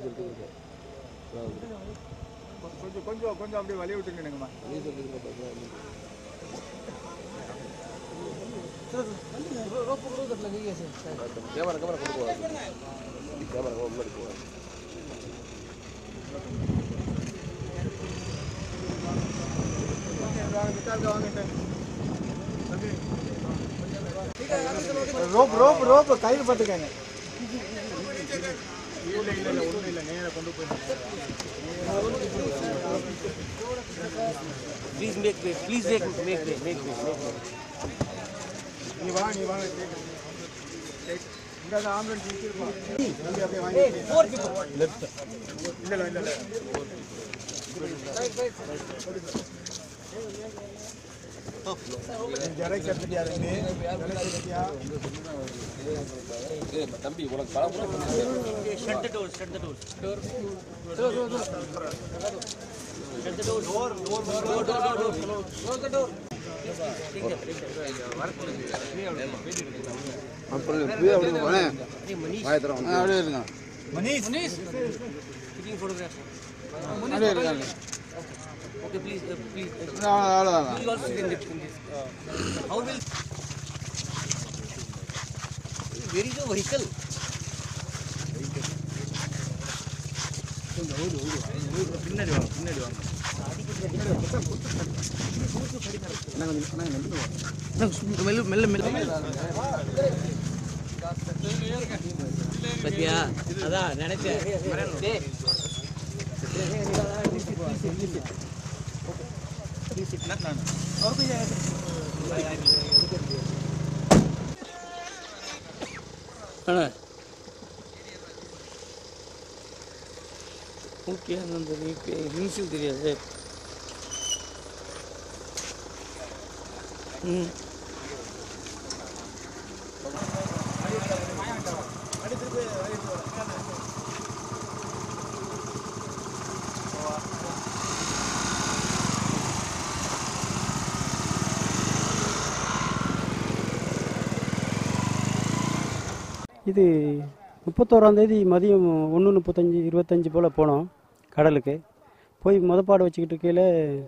சொல்லிட்டு கொஞ்சம் கொஞ்சம் கொஞ்சம் அப்படியே வழி விட்டு நினைங்கம்மா கேமரா கேமரா கொண்டு போவாங்க கேமரா முன்னாடி போவாங்க ரோப் ரோப் ரோப் கையில் பார்த்துக்கங்க இல்லை இல்லை இல்லை ஒன்றும் இல்லை நேராக கொண்டு போய் please make way please make make way make way make way நீ வா நீ வாங்க இங்கே தான் ஆம்புலன்ஸ் நிற்கிருப்பான் தம்பி அப்படியே வாங்கி லெஃப்ட் இல்லை இல்லை இல்லை ஜெராக்ஸ் எடுத்துட்டியா ரெண்டு ஜெராக்ஸ் எடுத்துட்டியா தம்பி உனக்கு பல Shut the door, shut the door. Door. Shut the door. Door, door, door, door, door, door. Close the door. Manish Taking photographs. அப்படியே இருக்காங்க Okay, please, uh, please. Uh, அவ்வளோதான் you also sit in this. In this. Uh, how will? Where is your vehicle? பின்னாடி வாங்க பின்னாடி வாங்க மெல்ல மெல்ல மெல்ல பத்தியா அதான் நினைச்சேன் டேய். அண்ணா ஓகே அந்த இனிஷியல் தெரியாது ம் இது முப்பத்தோராந்தேதி மதியம் ஒன்று முப்பத்தஞ்சு இருபத்தஞ்சி போல் போனோம் கடலுக்கு போய் முதப்பாடு வச்சுக்கிட்டு இருக்கையில்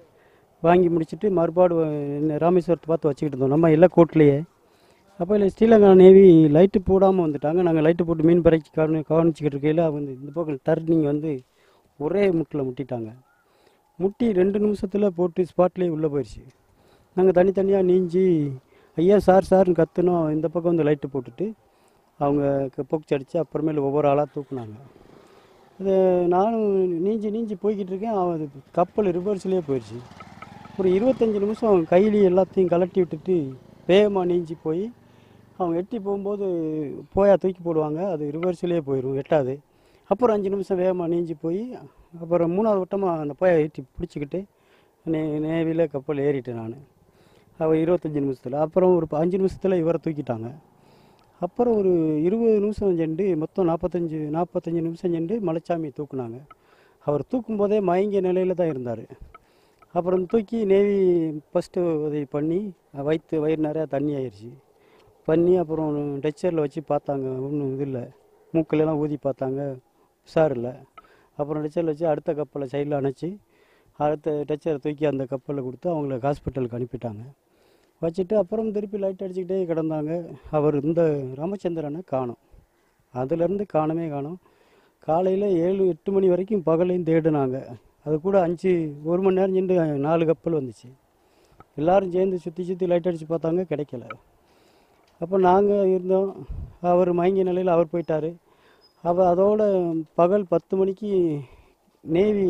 வாங்கி முடிச்சுட்டு மறுபாடு வ- ராமேஸ்வரத்தை பார்த்து வச்சுக்கிட்டு இருந்தோம் நம்ம எல்லாம் கோட்லேயே அப்போ இல்லை ஸ்ரீலங்கா நேவி லைட்டு போடாமல் வந்துட்டாங்க நாங்கள் லைட்டு போட்டு மீன் பறக்கி கவனி கவனிச்சிக்கிட்டு இருக்கையில் அவங்க இந்த பக்கம் டர்னிங் வந்து ஒரே முட்டில் முட்டிட்டாங்க முட்டி ரெண்டு நிமிஷத்தில் போட்டு ஸ்பாட்லேயே உள்ளே போயிடுச்சு நாங்கள் தனித்தனியாக நீஞ்சி ஐயா சார் சார்னு கத்துனோம் இந்த பக்கம் வந்து லைட்டு போட்டுட்டு அவங்க பொக்ஸ் அடித்து அப்புறமேல ஒவ்வொரு ஆளாக தூக்குனாங்க அது நானும் நீஞ்சி நீஞ்சி போய்கிட்டு இருக்கேன் அவன் அது கப்பல் ரிவர்ஸ்லேயே போயிடுச்சு ஒரு இருபத்தஞ்சி நிமிஷம் அவன் கையிலேயே எல்லாத்தையும் கலட்டி விட்டுட்டு வேகமாக நீஞ்சி போய் அவங்க எட்டி போகும்போது போயா தூக்கி போடுவாங்க அது ரிவர்ஸ்லேயே போயிடும் எட்டாது அப்புறம் அஞ்சு நிமிஷம் வேகமாக நீஞ்சி போய் அப்புறம் மூணாவது வட்டமாக அந்த போயை எட்டி பிடிச்சிக்கிட்டு நே நேவியில் கப்பல் ஏறிட்டேன் நான் அவள் இருபத்தஞ்சி நிமிஷத்தில் அப்புறம் ஒரு ப- அஞ்சு நிமிஷத்தில் இவரை தூக்கிட்டாங்க அப்புறம் ஒரு இருபது நிமிஷம் சென்று மொத்தம் நாற்பத்தஞ்சு நாற்பத்தஞ்சு நிமிஷம் சென்று மலைச்சாமி தூக்குனாங்க அவர் தூக்கும்போதே மயங்கிய நிலையில் தான் இருந்தார் அப்புறம் தூக்கி நேவி ஃபஸ்ட்டு உதவி பண்ணி வயிற்று வயிறு நிறையா தண்ணி ஆயிடுச்சு பண்ணி அப்புறம் டச்சரில் வச்சு பார்த்தாங்க ஒன்றும் இது இல்லை மூக்கிலலாம் ஊதி பார்த்தாங்க உஷார் இல்லை அப்புறம் டச்சரில் வச்சு அடுத்த கப்பலை சைடில் அணைச்சி அடுத்த டச்சரை தூக்கி அந்த கப்பலில் கொடுத்து அவங்கள ஹாஸ்பிட்டலுக்கு அனுப்பிட்டாங்க வச்சுட்டு அப்புறம் திருப்பி லைட் அடிச்சுக்கிட்டே கிடந்தாங்க அவர் இந்த ராமச்சந்திரனை காணோம் அதுலேருந்து காணவே காணோம் காலையில் ஏழு எட்டு மணி வரைக்கும் பகலையும் தேடினாங்க அது கூட அஞ்சு ஒரு மணி நேரம் சென்று நாலு கப்பல் வந்துச்சு எல்லாரும் சேர்ந்து சுற்றி சுற்றி லைட் அடித்து பார்த்தாங்க கிடைக்கல அப்போ நாங்கள் இருந்தோம் அவர் மயங்கிய நிலையில் அவர் போயிட்டார் அவ அதோட பகல் பத்து மணிக்கு நேவி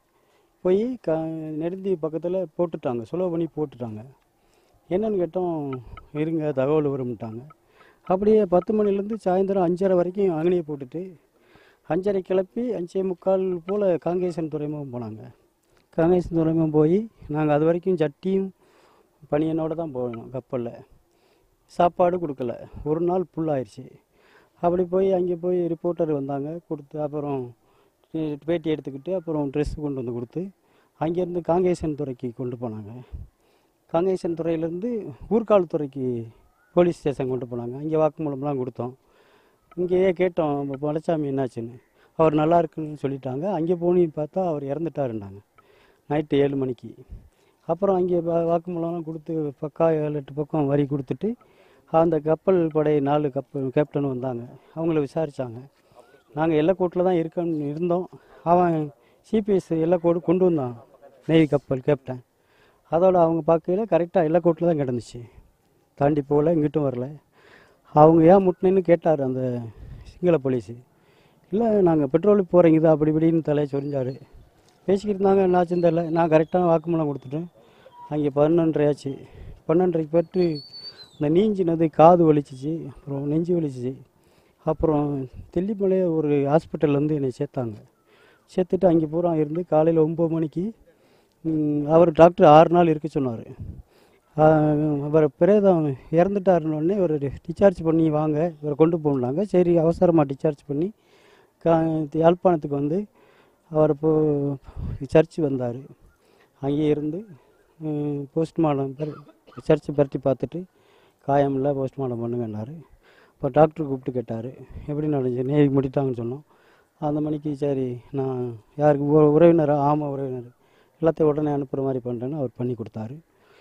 போய் க நெடுந்தி பக்கத்தில் போட்டுட்டாங்க சுலோ பண்ணி போட்டுட்டாங்க என்னன்னு கேட்டோம் இருங்க தகவல் வரும்ட்டாங்க அப்படியே பத்து மணிலேருந்து சாயந்தரம் அஞ்சரை வரைக்கும் அங்கனையை போட்டுட்டு அஞ்சரை கிளப்பி அஞ்சே முக்கால் போல் காங்கேசன் துறைமுகம் போனாங்க காங்கேசன் துறைமுகம் போய் நாங்கள் அது வரைக்கும் சட்டியும் பனியனோட தான் போனோம் கப்பலில் சாப்பாடு கொடுக்கல ஒரு நாள் ஃபுல்லாகிடுச்சு அப்படி போய் அங்கே போய் ரிப்போர்ட்டர் வந்தாங்க கொடுத்து அப்புறம் பே- பேட்டி எடுத்துக்கிட்டு அப்புறம் ட்ரெஸ் கொண்டு வந்து கொடுத்து அங்கேருந்து காங்கேசன் துறைக்கு கொண்டு போனாங்க காங்கேசன் துறையிலேருந்து ஊர்கால் துறைக்கு போலீஸ் ஸ்டேஷன் கொண்டு போனாங்க அங்கே வாக்குமூலம்லாம் கொடுத்தோம் இங்கேயே கேட்டோம் "ம- மலைச்சாமி என்னாச்சுன்னு அவர் நல்லா இருக்குன்னு சொல்லிட்டாங்க அங்கே போனி பார்த்தா அவர் இறந்துட்டாருன்னாங்க நைட்டு ஏழு மணிக்கு அப்புறம் அங்கே வா- வாக்குமூலம்லாம் கொடுத்து பக்கா ஏழு எட்டு பக்கம் வரி கொடுத்துட்டு அந்த கப்பல் படை நாலு கப்பல் கேப்டன் வந்தாங்க அவங்கள விசாரித்தாங்க நாங்கள் எல்லைக்கோட்டில் தான் இருக்கோன்னு இருந்தோம் அவன் சிபிஎஸ் எல்லைக்கோடு கொண்டு வந்தான் நேவி கப்பல் கேப்டன் அதோட அவங்க பார்க்கையில் கரெக்டாக எல்லைக்கோட்டில் தான் கிடந்துச்சு தாண்டி போகல இங்கிட்டும் வரல அவங்க ஏன் முட்டினேன்னு கேட்டார் அந்த சிங்கள போலீஸு இல்லை நாங்கள் பெட்ரோலுக்கு போகிறீங்க தான் அப்படி இப்படின்னு தலையை சொரிஞ்சார் பேசிக்கிட்டு இருந்தாங்க என்னாச்சுன்னு தெரியல நான் கரெக்டான வாக்குமூலம் கொடுத்துட்டேன் அங்கே பதினொன்றரை ஆச்சு பன்னெண்டரைக்கு பட்டு இந்த நீஞ்சினது காது வலிச்சிச்சு அப்புறம் நெஞ்சு வலிச்சிச்சு அப்புறம் தெல்லிமலைய ஒரு ஹாஸ்பிட்டல்ல வந்து என்னை சேர்த்தாங்க சேர்த்துட்டு அங்கே பூரா இருந்து காலையில் ஒம்பது மணிக்கு ம், அவர் டாக்டர் ஆறு நாள் இருக்க சொன்னார் அவர் பிரேதம் இறந்துட்டாருன்னொடனே ஒரு டிஸ்சார்ஜ் பண்ணி வாங்க இவரை கொண்டு போனாங்க சரி அவசரமாக டிஸ்சார்ஜ் பண்ணி கா யாழ்ப்பாணத்துக்கு வந்து அவர் இப்போ சர்ச்சு வந்தார் அங்கேயே இருந்து போஸ்ட்மார்ட்டம் சர்ச்சு பரட்டி பார்த்துட்டு காயம் இல்லை போஸ்ட்மார்ட்டம் பண்ணுங்கன்னாரு இப்போ டாக்டர் கூப்பிட்டு கேட்டார் எப்படி நடந்துச்சு நேவி முடிட்டாங்கன்னு சொன்னோம் அந்த மணிக்கு சரி நான் யாருக்கு உ- உறவினரா ஆமாம் உறவினர் எல்லாத்தையும் உடனே அனுப்புகிற மாதிரி பண்ணுறேன்னு அவர் பண்ணி கொடுத்தாரு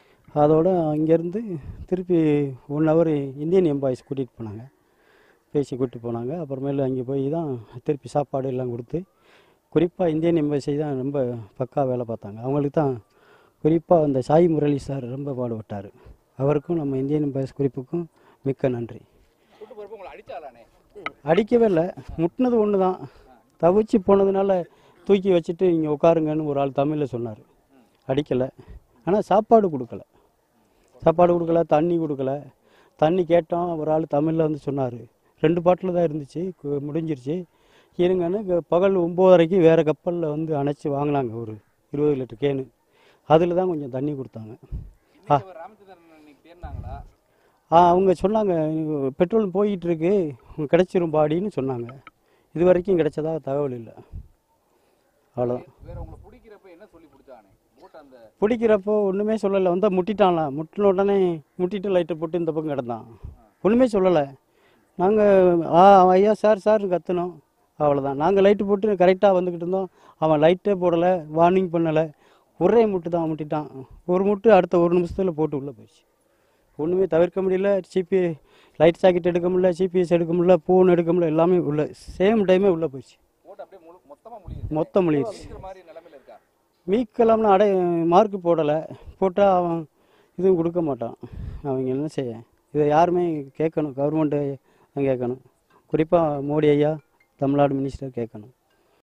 அதோட அங்கேருந்து திருப்பி ஒன் ஹவர் இந்தியன் எம்பாய்ஸ் கூட்டிகிட்டு போனாங்க பேசி கூட்டிட்டு போனாங்க அப்புறமேலு அங்கே போய் தான் திருப்பி சாப்பாடு எல்லாம் கொடுத்து குறிப்பாக இந்தியன் எம்பசி தான் ரொம்ப பக்கா வேலை பார்த்தாங்க அவங்களுக்கு தான் குறிப்பாக அந்த சாய் முரளி சார் ரொம்ப பாடுபட்டார் அவருக்கும் நம்ம இந்தியன் எம்பசி குறிப்புக்கும் மிக்க நன்றி கூட்டு போறப்ப உங்களை அடிச்சாலானே அடிக்கவே இல்லை முட்டினது ஒன்று தான் தவிச்சு போனதுனால தூக்கி வச்சுட்டு இங்கே உட்காருங்கன்னு ஒரு ஆள் தமிழில் சொன்னார் அடிக்கலை ஆனால் சாப்பாடு கொடுக்கல சாப்பாடு கொடுக்கல தண்ணி கொடுக்கல தண்ணி கேட்டோம் ஒரு ஆள் தமிழில் வந்து சொன்னார் ரெண்டு பாட்டில் தான் இருந்துச்சு கு- முடிஞ்சிருச்சு இருங்கன்னு க- பகல் ஒம்போதரைக்கு வேறு கப்பலில் வந்து அணைச்சி வாங்கினாங்க ஒரு இருபது லிட்டர் கேனு அதில் தான் கொஞ்சம் தண்ணி கொடுத்தாங்க ஆ இன்னைக்கு ஒரு ராமச்சந்திரன் இன்னைக்கு தேர்னாங்களா ஆ அவங்க சொன்னாங்க பெட்ரோல் போயிட்டு இருக்கு உங்களுக்கு கிடைச்சிரும் பாடின்னு சொன்னாங்க இது வரைக்கும் கிடைச்சதா தகவல் இல்லை அவ்வளோதான் வேற உங்களை பிடிக்கிறப்ப என்ன சொல்லி பிடிச்சானே போட்டு அந்த பிடிக்கிறப்போ ஒன்றுமே சொல்லலை வந்தால் முட்டிட்டான்லாம் முட்டின உடனே முட்டிட்டு லைட்டை போட்டு இந்த பக்கம் கிடந்தான் ஒன்றுமே சொல்லலை நாங்கள் ஆ ஐயா சார் சார் கத்துனோம் அவ்வளோதான் நாங்கள் லைட்டு போட்டு கரெக்டாக வந்துக்கிட்டு இருந்தோம் அவன் லைட்டே போடலை வார்னிங் பண்ணலை ஒரே முட்டு தான் முட்டிட்டான் ஒரு முட்டு அடுத்த ஒரு நிமிஷத்தில் போட்டு உள்ளே போயிடுச்சு ஒன்றுமே தவிர்க்க முடியல சிபி லைட் சாக்கெட் எடுக்க முடியல சிபிஎஸ் எடுக்க முடியல ஃபோன் எடுக்க முடியல எல்லாமே உள்ள சேம் டைமே உள்ளே போயிடுச்சு போட்டு அப்படியே முழு மொத்தமா முடியுது மொத்தம் முடியிடுச்சு இருக்கிற மாதிரி நிலைமையில இருக்கா மீக்கெல்லாம்னு அடை மார்க் போடலை போட்டால் அவன் இதுவும் கொடுக்க மாட்டான் அவங்க என்ன செய்ய இதை யாருமே கேட்கணும் கவர்மெண்ட்டு தான் கேட்கணும் குறிப்பாக மோடி ஐயா தமிழ்நாடு மினிஸ்டர் கேட்கணும்